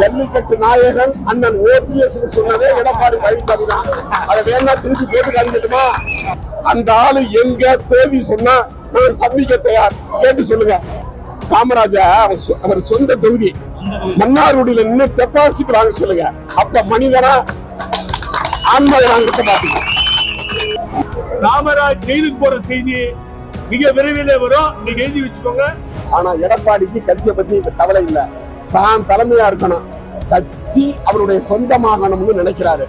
ஜல்லிக்கட்டு நாயகன் அண்ணன் ஓபிஎஸ் சொன்னதே எடப்பாடி பழனிசாமி தான் அதை வேணா திருப்பி போட்டு காமிக்கட்டுமா அந்த ஆளு எங்க தேதி சொன்னா நான் சந்திக்க தயார் கேட்டு சொல்லுங்க காமராஜா அவர் சொ- அவர் சொந்த தொகுதி மன்னார்குடியில நின்று டெபாசிட் வாங்க சொல்லுங்க அப்ப மனிதனா ஆன்மகனாங்க பாத்தீங்க ராமராஜ் ஜெயிலுக்கு போற செய்தி மிக விரைவில் வரும் நீங்க எழுதி வச்சுக்கோங்க ஆனா எடப்பாடிக்கு கட்சியை பத்தி இப்ப கவலை இல்ல தான் தலைமையா இருக்கணும் கட்சி அவருடைய சொந்தமாகணும்னு நினைக்கிறாரு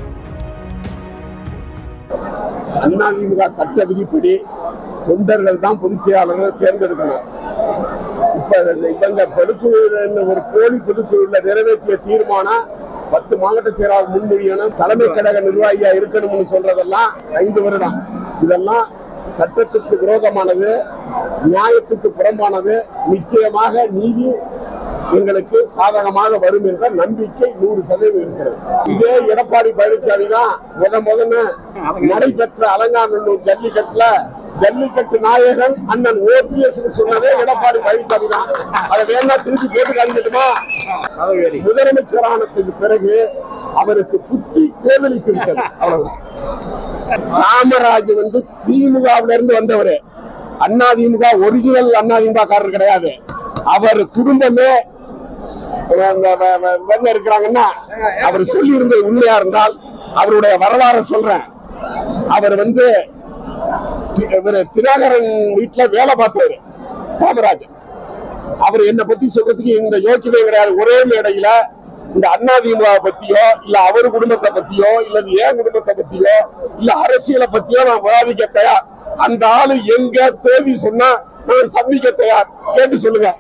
அதிமுக சட்ட விதிப்படி தொண்டர்கள் தான் பொதுச் செயலாளர்கள் தேர்ந்தெடுக்கணும் இப்ப இவங்க பொதுக்குழு ஒரு போலி பொதுக்குழுல நிறைவேற்றிய தீர்மானம் பத்து மாவட்ட செயலாளர் முன்மொழியணும் தலைமை கழக நிர்வாகியா இருக்கணும்னு சொல்றதெல்லாம் ஐந்து வருடம் இதெல்லாம் சட்டத்துக்கு விரோதமானது நியாயத்துக்கு புறம்பானது நிச்சயமாக நீதி எங்களுக்கு சாதகமாக வரும் என்ற நம்பிக்கை நூறு சதவீதம் இருக்கிறது இதே எடப்பாடி பழனிசாமி தான் முத முதல்ல நடைபெற்ற அலங்காநல்லூர் ஜல்லிக்கட்டுல ஜல்லிக்கட்டு நாயகன் அண்ணன் ஓபிஎஸ் சொன்னதே எடப்பாடி பழனிசாமி தான் அதை வேணா திருப்பி போட்டு காமிக்கட்டுமா முதலமைச்சரானதுக்கு பிறகு அவருக்கு புத்தி பேதலித்து விட்டது அவ்வளவுதான் காமராஜ் வந்து திமுகவில இருந்து வந்தவர் அண்ணா திமுக ஒரிஜினல் அண்ணா திமுக காரர் கிடையாது அவர் குடும்பமே வ- வ- வ- வ- இவங்க இருக்கிறாங்கன்னா அவர் சொல்லி இருந்தது உண்மையா இருந்தால் அவருடைய வரலாறு சொல்றேன் அவர் வந்து தி- இவரு தினகரன் வீட்டுல வேலை பார்த்தவர் காமராஜ் அவர் என்ன பத்தி சொல்றதுக்கு இந்த யோக்கியமே கிடையாது ஒரே மேடையில இந்த அண்ணா திமுக பத்தியோ இல்ல அவர் குடும்பத்தை பத்தியோ இல்ல என் குடும்பத்தை பத்தியோ இல்ல அரசியலை பத்தியோ நான் விவாதிக்க தயார் அந்த ஆளு எங்க தேதி சொன்னா நான் சந்திக்க தயார் கேட்டு சொல்லுங்க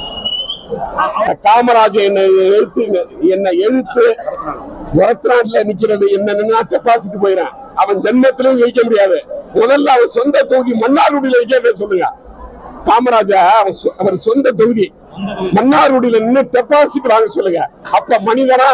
காமராஜ் என்னை எழுத்து என்னை எழுத்து உரத்நாட்டுல நிக்கிறது என்ன நின்னா டெபாசிட் போயிடறேன் அவன் ஜென்மத்திலும் ஜெயிக்க முடியாது முதல்ல அவன் சொந்த தொகுதி மன்னார்குடியில வைக்க சொல்லுங்க காமராஜா அவர் சொ- அவர் சொந்த தொகுதி மன்னார்குடியில நின்று டெபாசிட் வாங்க சொல்லுங்க அப்ப மனிதனா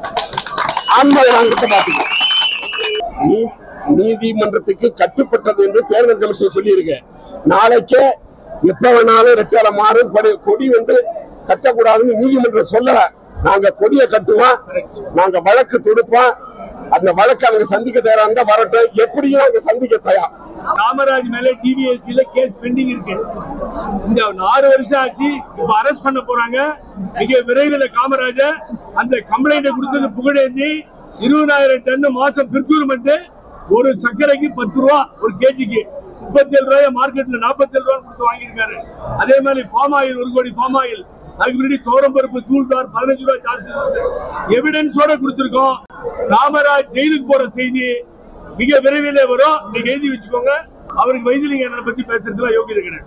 ஆன்மகனாங்க பாத்தீங்க நீ- நீதிமன்றத்துக்கு கட்டுப்பட்டது என்று தேர்தல் கமிஷன் சொல்லி இருக்கு நாளைக்கே எப்ப வேணாலும் ரெட்டல மாறும் கொடி- கொடி வந்து கட்டக்கூடாதுன்னு நீதிமன்றம் சொல்லல நாங்க கொடியை கட்டுவோம் நாங்க வழக்கு தொடுப்போம் அந்த வழக்கு அவங்க சந்திக்க தயாரா இருந்தா வரட்டும் எப்படியும் அவங்க சந்திக்க தயார் ராமராஜ் மேல டிவிஎஸ்சில கேஸ் பெண்டிங் இருக்கு இந்த ஆறு வருஷம் ஆச்சு இப்ப அரெஸ்ட் பண்ண போறாங்க மிக விரைவில் காமராஜ அந்த கம்ப்ளைண்ட் கொடுத்தது புகழேந்தி இருபதாயிரம் டன் மாசம் பிற்கூர்மெண்ட் ஒரு சர்க்கரைக்கு பத்து ரூபா ஒரு கேஜிக்கு முப்பத்தி ஏழு ரூபாய் மார்க்கெட்ல நாற்பத்தி ஏழு ரூபாய் கொடுத்து வாங்கியிருக்காரு அதே மாதிரி பாம் ஆயில் ஒரு கோடி பாம் ஆயில் அதுக்கு முன்னாடி தோரம்பருப்பு தூள்தார் பதினஞ்சு ரூபாய் ஜாஸ்தி எவிடன்ஸோட கொடுத்திருக்கோம் ராமராஜ் ஜெயிலுக்கு போற செய்தி மிக விரைவில் வரும் நீங்க எழுதி வச்சுக்கோங்க அவருக்கு வைத்திலிங்க என்னை பத்தி பேசுறதுல யோகியம் கிடையாது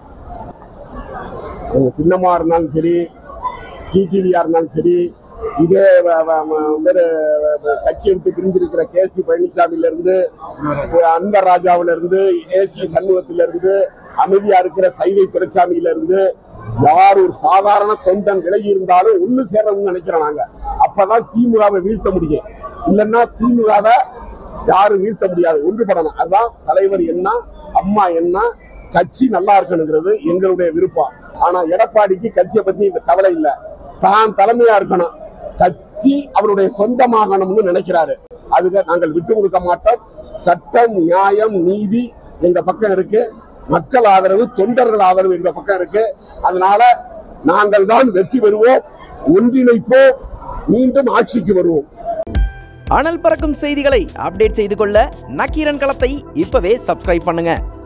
அவங்க சின்னமா இருந்தாலும் சரி டிடிவியா இருந்தாலும் சரி இதே வ- வ- ம- வேறு வ- கட்சியை விட்டு பிரிஞ்சிருக்கிற கே சி பழனிசாமில இருந்து திரு அன்பர் ராஜாவில இருந்து ஏசி சண்முகத்தில இருந்து அமைதியா இருக்கிற சைதை துரைசாமியில இருந்து யார் ஒரு சாதாரண தொண்டன் விலகி இருந்தாலும் ஒண்ணு சேரணும்னு நினைக்கிறோம் நாங்க அப்பதான் திமுகவை வீழ்த்த முடியும் இல்லைன்னா திமுகவை யாரும் வீழ்த்த முடியாது ஒன்றுபடணும் அதுதான் தலைவர் என்ன அம்மா என்ன கட்சி நல்லா இருக்கணுங்கிறது எங்களுடைய விருப்பம் ஆனா எடப்பாடிக்கு கட்சியை பத்தி இப்ப கவலை இல்ல தான் தலைமையா இருக்கணும் கட்சி அவருடைய சொந்தமாகணும்னு நினைக்கிறாரு அதுக்கு நாங்கள் விட்டு கொடுக்க மாட்டோம் சட்டம் நியாயம் நீதி எங்க பக்கம் இருக்கு மக்கள் ஆதரவு தொண்டர்கள் ஆதரவு எங்க பக்கம் இருக்கு அதனால நாங்கள் தான் வெற்றி பெறுவோம் ஒன்றிணைப்போம் மீண்டும் ஆட்சிக்கு வருவோம் அனல் பறக்கும் செய்திகளை அப்டேட் செய்து கொள்ள நக்கீரன் களத்தை இப்பவே சப்ஸ்கிரைப் பண்ணுங்க